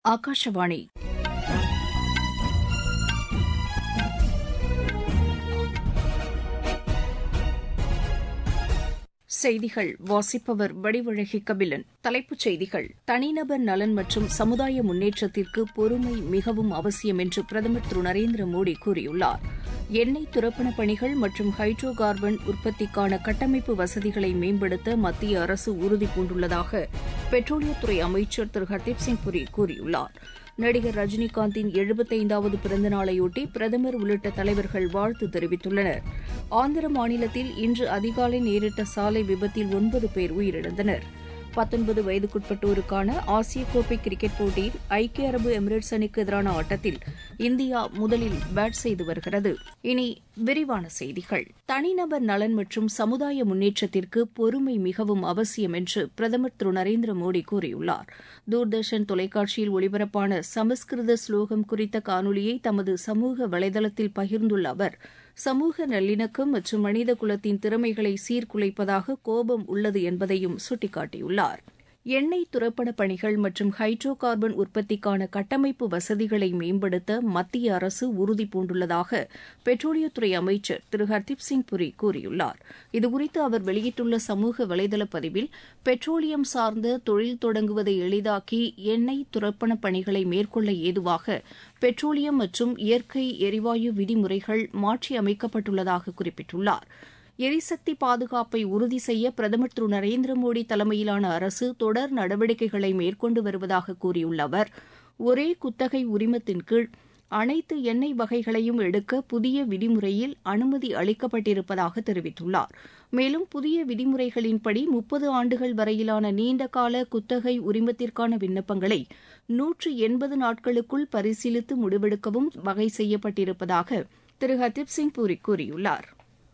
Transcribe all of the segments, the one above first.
ஆகாஷவாணி செய்திகள் வாசிப்பவர் வடிவழகி கபிலன் தலைப்புச் செய்திகள் தனிநபர் நலன் மற்றும் சமுதாய முன்னேற்றத்திற்கு பொறுமை மிகவும் அவசியம் என்று பிரதமர் திரு நரேந்திர மோடி கூறியுள்ளார் எண்ணெய் துரப்பண பணிகள் மற்றும் ஹைட்ரோ கார்பன் உற்பத்திக்கான கட்டமைப்பு வசதிகளை மேம்படுத்த மத்திய அரசு உறுதிபூண்டுள்ளதாக பெட்ரோலியத்துறை அமைச்சர் திரு ஹர்தீப் சிங் புரி கூறியுள்ளார் நடிகர் ரஜினிகாந்தின் எழுபத்தைந்தாவது பிறந்த நாளையொட்டி பிரதமர் உள்ளிட்ட தலைவர்கள் வாழ்த்து தெரிவித்துள்ளனர் ஆந்திர மாநிலத்தில் இன்று அதிகாலை நேரிட்ட சாலை விபத்தில் ஒன்பது பேர் உயிரிழந்தனர் பத்தொன்பது வயதுக்குட்பட்டோருக்கான ஆசிய கோப்பை கிரிக்கெட் போட்டியில் ஐக்கிய அரபு எமிரேட்ஸ் அணிக்கு எதிரான ஆட்டத்தில் இந்தியா முதலில் பேட் செய்து வருகிறது இனி விரிவான செய்திகள் தனிநபர் நலன் மற்றும் சமுதாய முன்னேற்றத்திற்கு பொறுமை மிகவும் அவசியம் என்று பிரதமர் திரு நரேந்திர மோடி கூறியுள்ளார் தூர்தர்ஷன் தொலைக்காட்சியில் ஒளிபரப்பான சமஸ்கிருத ஸ்லோகம் குறித்த காணொலியை தமது சமூக வலைதளத்தில் பகிர்ந்துள்ள அவர் சமூக நல்லிணக்கம் மற்றும் மனித குலத்தின் திறமைகளை சீர்குலைப்பதாக கோபம் உள்ளது என்பதையும் சுட்டிக்காட்டியுள்ளார் எண்ணெய் துரப்பண பணிகள் மற்றும் ஹைட்ரோ கார்பன் உற்பத்திக்கான கட்டமைப்பு வசதிகளை மேம்படுத்த மத்திய அரசு உறுதிபூண்டுள்ளதாக பெட்ரோலியத்துறை அமைச்சர் திரு ஹர்தீப் சிங் புரி கூறியுள்ளார் இதுகுறித்து அவர் வெளியிட்டுள்ள சமூக வலைதள பதிவில் பெட்ரோலியம் சார்ந்த தொழில் தொடங்குவதை எளிதாக்கி எண்ணெய் துரப்பண பணிகளை மேற்கொள்ள ஏதுவாக பெட்ரோலியம் மற்றும் இயற்கை எரிவாயு விதிமுறைகள் மாற்றியமைக்கப்பட்டுள்ளதாக குறிப்பிட்டுள்ளார் எரிசக்தி பாதுகாப்பை உறுதி செய்ய பிரதமர் திரு நரேந்திர மோடி தலைமையிலான அரசு தொடர் நடவடிக்கைகளை மேற்கொண்டு வருவதாக கூறியுள்ள அவர் ஒரே குத்தகை உரிமத்தின் கீழ் அனைத்து எண்ணெய் வகைகளையும் எடுக்க புதிய விதிமுறையில் அனுமதி அளிக்கப்பட்டிருப்பதாக தெரிவித்துள்ளார் மேலும் புதிய விதிமுறைகளின்படி முப்பது ஆண்டுகள் வரையிலான நீண்டகால குத்தகை உரிமத்திற்கான விண்ணப்பங்களை நூற்று எண்பது நாட்களுக்குள் பரிசீலித்து முடிவெடுக்கவும் வகை செய்யப்பட்டிருப்பதாக திரு ஹர்தீப் சிங் பூரி கூறியுள்ளார்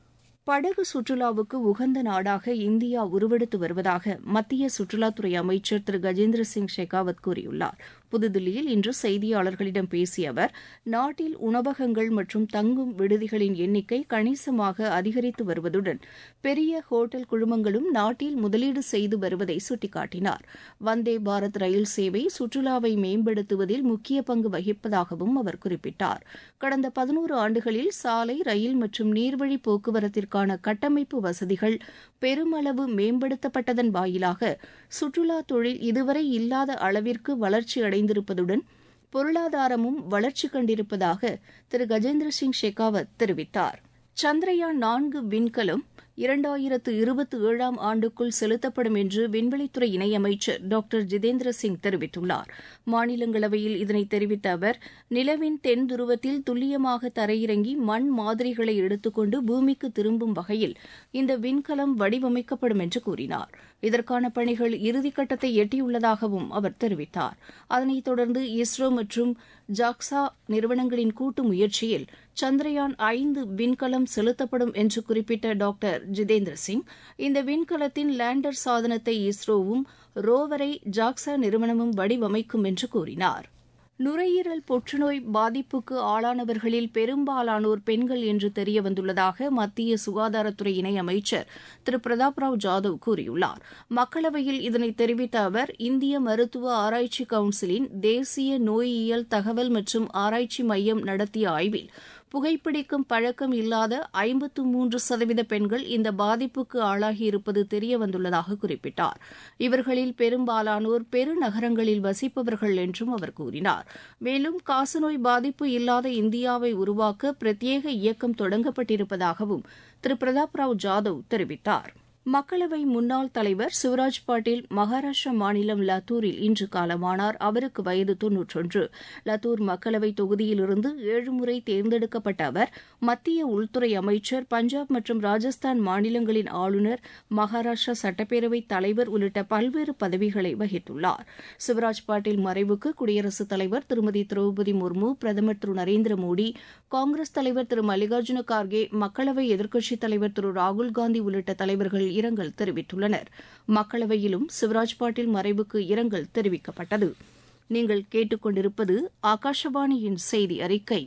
படகு சுற்றுலாவுக்கு உகந்த நாடாக இந்தியா உருவெடுத்து வருவதாக மத்திய சுற்றுலாத்துறை அமைச்சர் திரு கஜேந்திர சிங் ஷெகாவத் கூறியுள்ளார் புதுதில்லியில் இன்று செய்தியாளர்களிடம் பேசிய அவர் நாட்டில் உணவகங்கள் மற்றும் தங்கும் விடுதிகளின் எண்ணிக்கை கணிசமாக அதிகரித்து வருவதுடன் பெரிய ஹோட்டல் குழுமங்களும் நாட்டில் முதலீடு செய்து வருவதை சுட்டிக்காட்டினார் வந்தே பாரத் ரயில் சேவை சுற்றுலாவை மேம்படுத்துவதில் முக்கிய பங்கு வகிப்பதாகவும் அவர் குறிப்பிட்டார் கடந்த பதினோரு ஆண்டுகளில் சாலை ரயில் மற்றும் நீர்வழி போக்குவரத்திற்கு இதற்கான கட்டமைப்பு வசதிகள் பெருமளவு மேம்படுத்தப்பட்டதன் வாயிலாக சுற்றுலா தொழில் இதுவரை இல்லாத அளவிற்கு வளர்ச்சி அடைந்திருப்பதுடன் பொருளாதாரமும் வளர்ச்சி கண்டிருப்பதாக திரு கஜேந்திர சிங் ஷெகாவத் தெரிவித்தார் சந்திரயான் நான்கு விண்கலம் இரண்டாயிரத்து இருபத்தி ஏழாம் ஆண்டுக்குள் செலுத்தப்படும் என்று விண்வெளித்துறை இணையமைச்சர் டாக்டர் ஜிதேந்திர சிங் தெரிவித்துள்ளார் மாநிலங்களவையில் இதனை தெரிவித்த அவர் நிலவின் தென் துருவத்தில் துல்லியமாக தரையிறங்கி மண் மாதிரிகளை எடுத்துக்கொண்டு பூமிக்கு திரும்பும் வகையில் இந்த விண்கலம் வடிவமைக்கப்படும் என்று கூறினார் இதற்கான பணிகள் இறுதிக்கட்டத்தை எட்டியுள்ளதாகவும் அவர் தெரிவித்தார் அதனைத் தொடர்ந்து இஸ்ரோ மற்றும் ஜாக்சா நிறுவனங்களின் கூட்டு முயற்சியில் சந்திரயான் ஐந்து விண்கலம் செலுத்தப்படும் என்று குறிப்பிட்ட டாக்டர் ஜிதேந்திர சிங் இந்த விண்கலத்தின் லேண்டர் சாதனத்தை இஸ்ரோவும் ரோவரை ஜாக்சா நிறுவனமும் வடிவமைக்கும் என்று கூறினார் நுரையீரல் புற்றுநோய் பாதிப்புக்கு ஆளானவர்களில் பெரும்பாலானோர் பெண்கள் என்று தெரியவந்துள்ளதாக மத்திய சுகாதாரத்துறை இணையமைச்சர் திரு பிரதாப் ராவ் ஜாதவ் கூறியுள்ளார் மக்களவையில் இதனை தெரிவித்த அவர் இந்திய மருத்துவ ஆராய்ச்சி கவுன்சிலின் தேசிய நோயியல் தகவல் மற்றும் ஆராய்ச்சி மையம் நடத்திய ஆய்வில் புகைப்பிடிக்கும் பழக்கம் இல்லாத ஐம்பத்து மூன்று சதவீத பெண்கள் இந்த பாதிப்புக்கு ஆளாகியிருப்பது தெரியவந்துள்ளதாக குறிப்பிட்டார் இவர்களில் பெரும்பாலானோர் பெருநகரங்களில் வசிப்பவர்கள் என்றும் அவர் கூறினார் மேலும் காசநோய் பாதிப்பு இல்லாத இந்தியாவை உருவாக்க பிரத்யேக இயக்கம் தொடங்கப்பட்டிருப்பதாகவும் திரு பிரதாப் ராவ் ஜாதவ் தெரிவித்தார் மக்களவை முன்னாள் தலைவர் சிவராஜ் பாட்டீல் மகாராஷ்டிரா மாநிலம் லத்தூரில் இன்று காலமானார் அவருக்கு வயது தொன்னூற்றொன்று லத்தூர் மக்களவை தொகுதியிலிருந்து ஏழு முறை தேர்ந்தெடுக்கப்பட்ட அவர் மத்திய உள்துறை அமைச்சர் பஞ்சாப் மற்றும் ராஜஸ்தான் மாநிலங்களின் ஆளுநர் மகாராஷ்டிரா சட்டப்பேரவை தலைவர் உள்ளிட்ட பல்வேறு பதவிகளை வகித்துள்ளார் சிவராஜ் பாட்டீல் மறைவுக்கு குடியரசுத் தலைவர் திருமதி திரௌபதி முர்மு பிரதமர் திரு நரேந்திர மோடி காங்கிரஸ் தலைவர் திரு மல்லிகார்ஜுன கார்கே மக்களவை எதிர்க்கட்சித் தலைவர் திரு ராகுல்காந்தி உள்ளிட்ட தலைவர்கள் இரங்கல் தெரிவித்துள்ளனர் மக்களவையிலும் சிவராஜ் பாட்டீல் மறைவுக்கு இரங்கல் தெரிவிக்கப்பட்டது நீங்கள் கேட்டுக்கொண்டிருப்பது ஆகாஷவாணியின் செய்தி அறிக்கை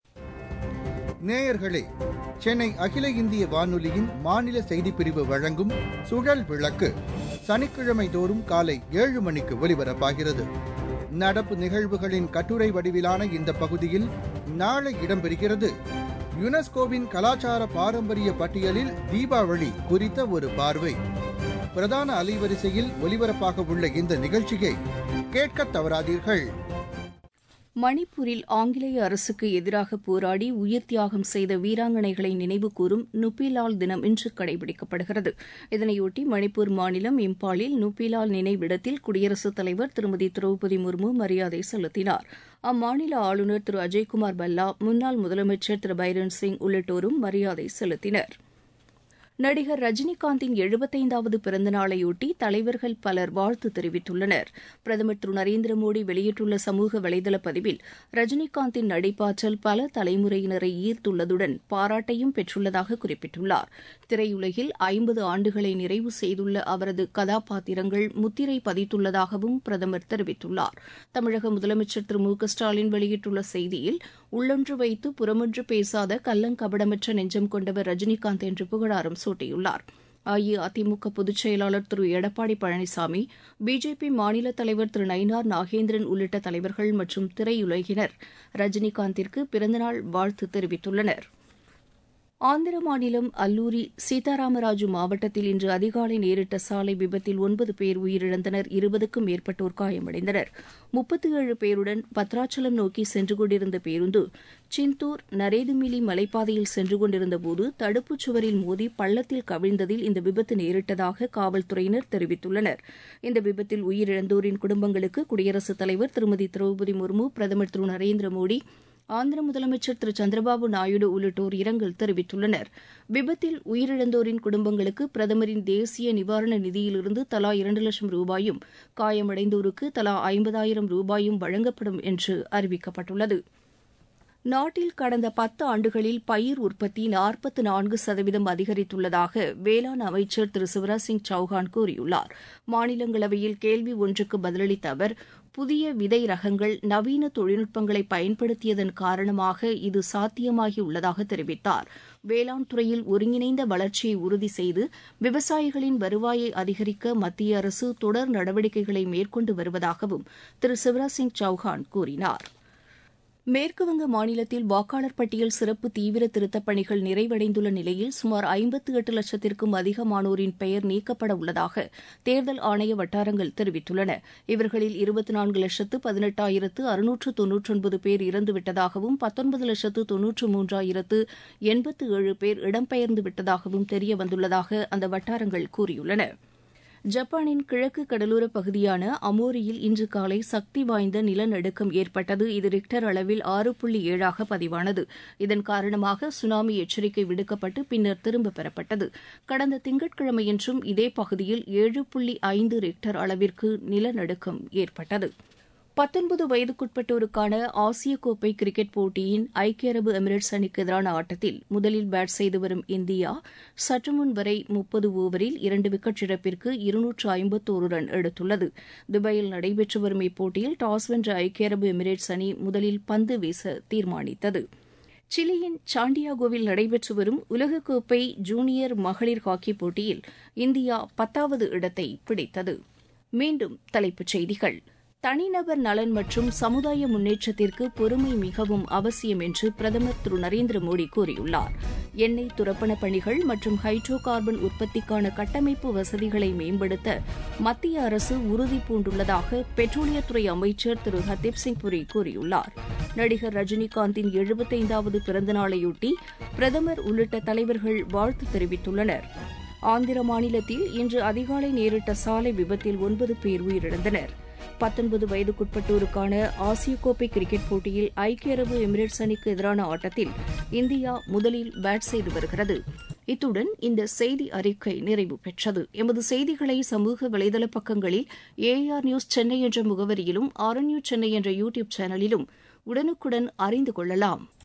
நேயர்களே சென்னை அகில இந்திய வானொலியின் மாநில செய்திப்பிரிவு வழங்கும் சுழல் விளக்கு சனிக்கிழமை தோறும் காலை ஏழு மணிக்கு ஒலிபரப்பாகிறது நடப்பு நிகழ்வுகளின் கட்டுரை வடிவிலான இந்த பகுதியில் நாளை இடம்பெறுகிறது யுனெஸ்கோவின் கலாச்சார பாரம்பரிய பட்டியலில் தீபாவளி குறித்த ஒரு பார்வை பிரதான அலைவரிசையில் ஒலிபரப்பாக உள்ள இந்த நிகழ்ச்சியை கேட்க தவறாதீர்கள் மணிப்பூரில் ஆங்கிலேய அரசுக்கு எதிராக போராடி உயிர் தியாகம் செய்த வீராங்கனைகளை நினைவு கூறும் நுப்பிலால் தினம் இன்று கடைபிடிக்கப்படுகிறது இதனையொட்டி மணிப்பூர் மாநிலம் இம்பாலில் நுப்பிலால் நினைவிடத்தில் குடியரசுத் தலைவர் திருமதி திரௌபதி முர்மு மரியாதை செலுத்தினார் அம்மாநில ஆளுநர் திரு அஜய்குமார் பல்லா முன்னாள் முதலமைச்சர் திரு பைரன் சிங் உள்ளிட்டோரும் மரியாதை செலுத்தினர் நடிகர் ரஜினிகாந்தின் எழுபத்தைந்தாவது பிறந்த நாளையொட்டி தலைவர்கள் பலர் வாழ்த்து தெரிவித்துள்ளனர் பிரதமர் திரு நரேந்திர மோடி வெளியிட்டுள்ள சமூக வலைதள பதிவில் ரஜினிகாந்தின் நடிப்பாற்றல் பல தலைமுறையினரை ஈர்த்துள்ளதுடன் பாராட்டையும் பெற்றுள்ளதாக குறிப்பிட்டுள்ளார் திரையுலகில் ஐம்பது ஆண்டுகளை நிறைவு செய்துள்ள அவரது கதாபாத்திரங்கள் முத்திரை பதித்துள்ளதாகவும் பிரதமர் தெரிவித்துள்ளார் தமிழக முதலமைச்சர் திரு மு க ஸ்டாலின் வெளியிட்டுள்ள செய்தியில் உள்ளொன்று வைத்து புறமொன்று பேசாத கள்ளங்கபடமற்ற நெஞ்சம் கொண்டவர் ரஜினிகாந்த் என்று புகழாரம் சூட்டியுள்ளார் அஇஅதிமுக பொதுச் செயலாளர் திரு எடப்பாடி பழனிசாமி பிஜேபி மாநில தலைவர் திரு நயினார் நாகேந்திரன் உள்ளிட்ட தலைவர்கள் மற்றும் திரையுலகினர் ரஜினிகாந்திற்கு பிறந்தநாள் வாழ்த்து தெரிவித்துள்ளனா் ஆந்திர மாநிலம் அல்லூரி சீதாராமராஜு மாவட்டத்தில் இன்று அதிகாலை நேரிட்ட சாலை விபத்தில் ஒன்பது பேர் உயிரிழந்தனர் இருபதுக்கும் மேற்பட்டோர் காயமடைந்தனர் முப்பத்தி ஏழு பேருடன் பத்ராச்சலம் நோக்கி சென்று கொண்டிருந்த பேருந்து சிந்தூர் நரேதுமிலி மலைப்பாதையில் சென்று கொண்டிருந்தபோது தடுப்புச் சுவரில் மோதி பள்ளத்தில் கவிழ்ந்ததில் இந்த விபத்து நேரிட்டதாக காவல்துறையினர் தெரிவித்துள்ளனர் இந்த விபத்தில் உயிரிழந்தோரின் குடும்பங்களுக்கு குடியரசுத் தலைவர் திருமதி திரௌபதி முர்மு பிரதமர் திரு நரேந்திர மோடி ஆந்திர முதலமைச்சர் திரு சந்திரபாபு நாயுடு உள்ளிட்டோர் இரங்கல் தெரிவித்துள்ளனர் விபத்தில் உயிரிழந்தோரின் குடும்பங்களுக்கு பிரதமரின் தேசிய நிவாரண நிதியிலிருந்து தலா இரண்டு லட்சம் ரூபாயும் காயமடைந்தோருக்கு தலா ஐம்பதாயிரம் ரூபாயும் வழங்கப்படும் என்று அறிவிக்கப்பட்டுள்ளது நாட்டில் கடந்த பத்து ஆண்டுகளில் பயிர் உற்பத்தி நாற்பத்து நான்கு சதவீதம் அதிகரித்துள்ளதாக வேளாண் அமைச்சர் திரு சிவராஜ் சிங் சௌஹான் கூறியுள்ளார் மாநிலங்களவையில் கேள்வி ஒன்றுக்கு பதிலளித்த அவர் புதிய விதை ரகங்கள் நவீன தொழில்நுட்பங்களை பயன்படுத்தியதன் காரணமாக இது சாத்தியமாகியுள்ளதாக தெரிவித்தார் வேளாண் துறையில் ஒருங்கிணைந்த வளர்ச்சியை உறுதி செய்து விவசாயிகளின் வருவாயை அதிகரிக்க மத்திய அரசு தொடர் நடவடிக்கைகளை மேற்கொண்டு வருவதாகவும் திரு சிவராஜ் சிங் சௌஹான் கூறினார் மேற்குவங்க மாநிலத்தில் வாக்காளர் பட்டியல் சிறப்பு தீவிர திருத்தப் பணிகள் நிறைவடைந்துள்ள நிலையில் சுமார் ஐம்பத்து எட்டு லட்சத்திற்கும் அதிகமானோரின் பெயர் நீக்கப்பட உள்ளதாக தேர்தல் ஆணைய வட்டாரங்கள் தெரிவித்துள்ளன இவர்களில் இருபத்தி நான்கு லட்சத்து பதினெட்டாயிரத்து அறுநூற்று தொன்னூற்றொன்பது பேர் இறந்துவிட்டதாகவும் பத்தொன்பது லட்சத்து தொன்னூற்று மூன்றாயிரத்து எண்பத்து ஏழு பேர் இடம்பெயர்ந்து விட்டதாகவும் தெரியவந்துள்ளதாக அந்த வட்டாரங்கள் கூறியுள்ளன ஜப்பானின் கிழக்கு கடலோர பகுதியான அமோரியில் இன்று காலை சக்தி வாய்ந்த நிலநடுக்கம் ஏற்பட்டது இது ரிக்டர் அளவில் ஆறு புள்ளி ஏழாக பதிவானது இதன் காரணமாக சுனாமி எச்சரிக்கை விடுக்கப்பட்டு பின்னர் திரும்பப் பெறப்பட்டது கடந்த திங்கட்கிழமையன்றும் இதே பகுதியில் ஏழு புள்ளி ஐந்து ரிக்டர் அளவிற்கு நிலநடுக்கம் ஏற்பட்டது பத்தொன்பது வயதுக்குட்பட்டோருக்கான ஆசிய கோப்பை கிரிக்கெட் போட்டியின் ஐக்கிய அரபு எமிரேட்ஸ் அணிக்கு எதிரான ஆட்டத்தில் முதலில் பேட் செய்து வரும் இந்தியா சற்று முன் வரை முப்பது ஓவரில் இரண்டு விக்கெட் இழப்பிற்கு இருநூற்று ஐம்பத்தோரு ரன் எடுத்துள்ளது துபாயில் நடைபெற்று வரும் இப்போட்டியில் டாஸ் வென்ற ஐக்கிய அரபு எமிரேட்ஸ் அணி முதலில் பந்து வீச தீர்மானித்தது சிலியின் சாண்டியாகோவில் நடைபெற்று வரும் உலகக்கோப்பை ஜூனியர் மகளிர் ஹாக்கி போட்டியில் இந்தியா பத்தாவது இடத்தை பிடித்தது மீண்டும் தலைப்புச் செய்திகள் தனிநபர் நலன் மற்றும் சமுதாய முன்னேற்றத்திற்கு பொறுமை மிகவும் அவசியம் என்று பிரதமர் திரு நரேந்திர மோடி கூறியுள்ளார் எண்ணெய் துரப்பண பணிகள் மற்றும் ஹைட்ரோ கார்பன் உற்பத்திக்கான கட்டமைப்பு வசதிகளை மேம்படுத்த மத்திய அரசு உறுதி பூண்டுள்ளதாக பெட்ரோலியத்துறை அமைச்சர் திரு ஹர்தீப் சிங் புரி கூறியுள்ளார் நடிகர் ரஜினிகாந்தின் எழுபத்தைந்தாவது பிறந்தநாளையொட்டி பிரதமர் உள்ளிட்ட தலைவர்கள் வாழ்த்து தெரிவித்துள்ளனர் ஆந்திர மாநிலத்தில் இன்று அதிகாலை நேரிட்ட சாலை விபத்தில் ஒன்பது பேர் உயிரிழந்தனர் பத்தொன்பது வயதுக்குட்பட்டோருக்கான ஆசிய கோப்பை கிரிக்கெட் போட்டியில் ஐக்கிய அரபு எமிரேட்ஸ் அணிக்கு எதிரான ஆட்டத்தில் இந்தியா முதலில் பேட் செய்து வருகிறது இத்துடன் இந்த செய்தி அறிக்கை நிறைவு பெற்றது எமது செய்திகளை சமூக வலைதள பக்கங்களில் ஏஆர் நியூஸ் சென்னை என்ற முகவரியிலும் ஆர் சென்னை என்ற யூ டியூப் சேனலிலும் உடனுக்குடன் அறிந்து கொள்ளலாம்